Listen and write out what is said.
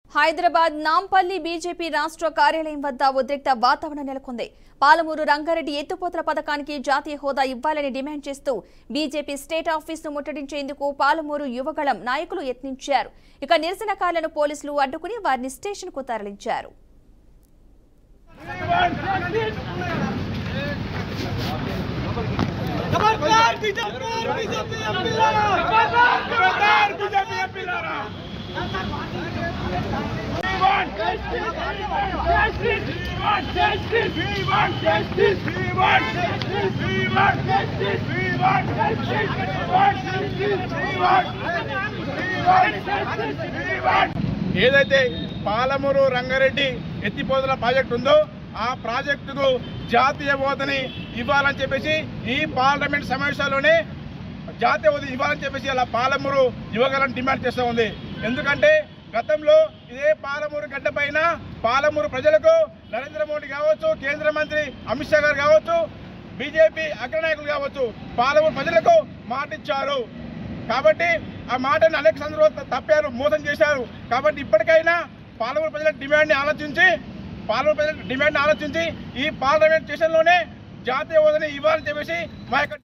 Hyderabad Nampally BJP రాష్ట్ర కార్యాలయం వద్ద ఉద్రిక్త వాతావరణం నెలకొంది పాలమూరు రంగారెడ్డి ఎత్తుపోతల పథకానికి జాతీయ హోదా ఇవ్వాలని డిమాండ్ చేస్తూ బీజేపీ స్టేట్ ఆఫీసును ముట్టడించేందుకు పాలమూరు యువగళం నాయకులు యత్నించారు ఇక నిరసనకారులను పోలీసులు అడ్డుకుని వారిని స్టేషన్కు తరలించారు खबरदार बीजेपी बीजेपी एमपीलारा खबरदार बीजेपी एमपीलारा We want justice. We want justice. We want justice. We want justice. We want justice. We want justice. We want justice. We want We want justice. We want ఏదైతే పాలమూరు రంగారెడ్డి ఎత్తిపోతల project ఉందో ఆ ప్రాజెక్టుకు జాతీయ హోదాని ఇవ్వాలని చెప్పేసి ఈ పార్లమెంట్ సమావేశాల్లోనే జాతీయ హోదా ఇవ్వాలని చెప్పేసి అలా పాలమూరు యువగలను డిమాండ్ చేస్తూ ఉంది ఎందుకంటే గతంలో ఇదే పాలమూరు గడ్డ పైన పాలమూరు ప్రజలకు నరేంద్ర మోడీ కావచ్చు కేంద్ర మంత్రి అమిత్ షా గారు కావచ్చు బీజేపీ అగ్రనాయకులు కావచ్చు పాలమూరు ప్రజలకు మాటిచ్చారు కాబట్టి ఆ మాటను అనేక సందర్భాలు తప్పారు మోసం చేశారు కాబట్టి ఇప్పటికైనా పాలమూరు ప్రజల డిమాండ్ని ఆలోచించి పాలమూరు ప్రజల డిమాండ్ని ఆలోచించి ఈ పార్లమెంట్ స్టేషన్లోనే జాతీయ హోదాని ఇవ్వాలని చెప్పేసి మా యొక్క